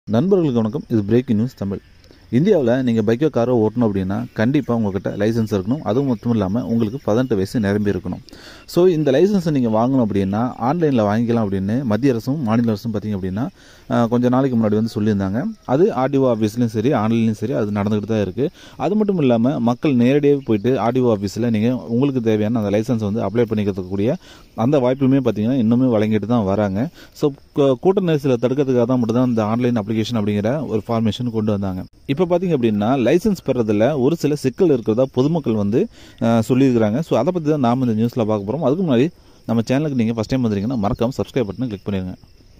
நண்பர்களுக்கு வணக்கம் இது பிரேக்கிங் நியூஸ் தமிழ் இந்தியாவில் நீங்கள் பைக்கோ காரோ ஓட்டணும் அப்படின்னா கண்டிப்பாக உங்ககிட்ட லைசன்ஸ் இருக்கணும் அதுவும் மட்டும் இல்லாமல் உங்களுக்கு பதினெட்டு வயசு நிரம்பி இருக்கணும் ஸோ இந்த லைசன்ஸை நீங்கள் வாங்கணும் அப்படின்னா ஆன்லைனில் வாங்கிக்கலாம் அப்படின்னு மத்திய அரசும் மாநில அரசும் பார்த்தீங்க அப்படின்னா அஹ், கொஞ்ச நாளைக்கு முன்னாடி வந்து சொல்லியிருந்தாங்க அது ஆர்டிஓ ஆஃபீஸ்லையும் சரி ஆன்லைன்லையும் சரி அது நடந்துகிட்டு தான் இருக்குது அது மட்டும் இல்லாமல் மக்கள் நேரடியாக போயிட்டு ஆர்டிஓ ஆஃபீஸில் நீங்கள் உங்களுக்கு தேவையான அந்த லைசன்ஸ் வந்து அப்ளை பண்ணிக்கிறதுக்கு கூடிய அந்த வாய்ப்புமே பார்த்தீங்கன்னா இன்னுமே வழங்கிட்டு தான் வராங்க ஸோ கூட்ட நெரிசலை தடுக்கிறதுக்காக தான் மட்டும் தான் இந்த ஆன்லைன் அப்ளிகேஷன் அப்படிங்கிற ஒரு ஃபார்மேஷன் கொண்டு வந்தாங்க இப்போ பார்த்தீங்க அப்படின்னா லைசன்ஸ் பெறதில் ஒரு சில சிக்கல் இருக்கிறதா பொதுமக்கள் வந்து அஹ், சொல்லியிருக்கிறாங்க ஸோ அதை பற்றி தான் நாம் இந்த நியூஸில் பார்க்க போகிறோம் அதுக்கு முன்னாடி நம்ம சேனலுக்கு நீங்கள் ஃபஸ்ட் டைம் வந்துருங்கன்னா மறக்காம சப்ஸ்கிரைப் பட்டனை கிளிக் பண்ணிடுங்க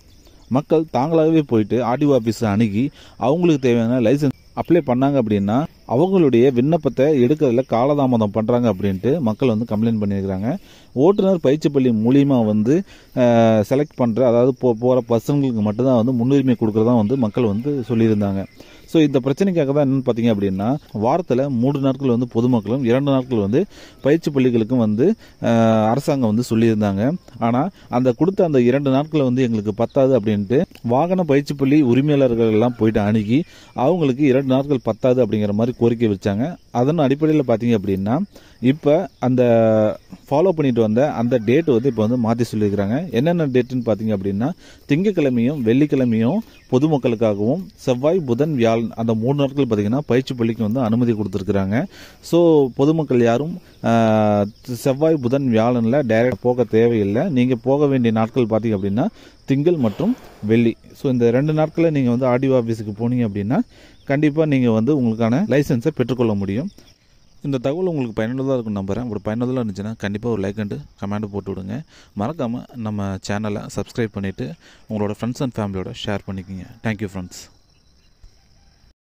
மக்கள் தாங்களாகவே போயிட்டு ஆர்டிஓ ஆஃபீஸை அணுகி அவங்களுக்கு தேவையான லைசன்ஸ் அப்ளை பண்ணாங்க அப்படின்னா அவங்களுடைய விண்ணப்பத்தை எடுக்கிறதுல காலதாமதம் பண்ணுறாங்க அப்படின்ட்டு மக்கள் வந்து கம்ப்ளைண்ட் பண்ணியிருக்கிறாங்க ஓட்டுநர் பயிற்சி பள்ளி மூலியமாக வந்து செலக்ட் பண்ணுற அதாவது போ போகிற பசங்களுக்கு மட்டும்தான் வந்து முன்னுரிமை கொடுக்குறதா வந்து மக்கள் வந்து சொல்லியிருந்தாங்க ஸோ இந்த பிரச்சனைக்காக தான் என்னன்னு பார்த்தீங்க அப்படின்னா வாரத்தில் மூன்று நாட்கள் வந்து பொதுமக்களும் இரண்டு நாட்கள் வந்து பயிற்சி பள்ளிகளுக்கும் வந்து அஹ், அரசாங்கம் வந்து சொல்லியிருந்தாங்க ஆனால் அந்த கொடுத்த அந்த இரண்டு நாட்கள் வந்து எங்களுக்கு பத்தாது அப்படின்ட்டு வாகன பயிற்சி பள்ளி உரிமையாளர்கள் எல்லாம் போயிட்டு அணுகி அவங்களுக்கு இரண்டு நாட்கள் பத்தாது அப்படிங்கிற மாதிரி கோரிக்கை வச்சாங்க அதன் அடிப்படையில் பார்த்தீங்க அப்படின்னா இப்போ அந்த ஃபாலோ பண்ணிட்டு வந்த அந்த டேட் வந்து இப்போ வந்து மாற்றி சொல்லியிருக்கிறாங்க என்னென்ன டேட்டுன்னு பார்த்தீங்க அப்படின்னா திங்கக்கிழமையும் வெள்ளிக்கிழமையும் பொதுமக்களுக்காகவும் செவ்வாய் புதன் வியாழன் அந்த மூணு நாட்கள் பார்த்தீங்கன்னா பயிற்சி பள்ளிக்கு வந்து அனுமதி கொடுத்துருக்குறாங்க ஸோ பொதுமக்கள் யாரும் ஆஹ், செவ்வாய் புதன் வியாழனில் டைரக்ட் போக தேவையில்லை நீங்கள் போக வேண்டிய நாட்கள் பார்த்தீங்க அப்படின்னா திங்கள் மற்றும் வெள்ளி ஸோ இந்த ரெண்டு நாட்களில் நீங்கள் வந்து ஆர்டிஓ ஆஃபீஸுக்கு போனீங்க அப்படின்னா கண்டிப்பாக நீங்கள் வந்து உங்களுக்கான லைசன்ஸை பெற்றுக்கொள்ள முடியும் இந்த தகவல் உங்களுக்கு பயனுள்ளதாக இருக்கும் நம்புறேன் ஒரு பயனுள்ளதாக இருந்துச்சுன்னா கண்டிப்பாக ஒரு லைக் அண்டு கமெண்ட் போட்டு விடுங்க மறக்காமல் நம்ம சேனலை சப்ஸ்கிரைப் பண்ணிவிட்டு உங்களோட ஃப்ரெண்ட்ஸ் அண்ட் ஃபேமிலியோட ஷேர் பண்ணிக்கோங்க தேங்க்யூ ஃப்ரெண்ட்ஸ்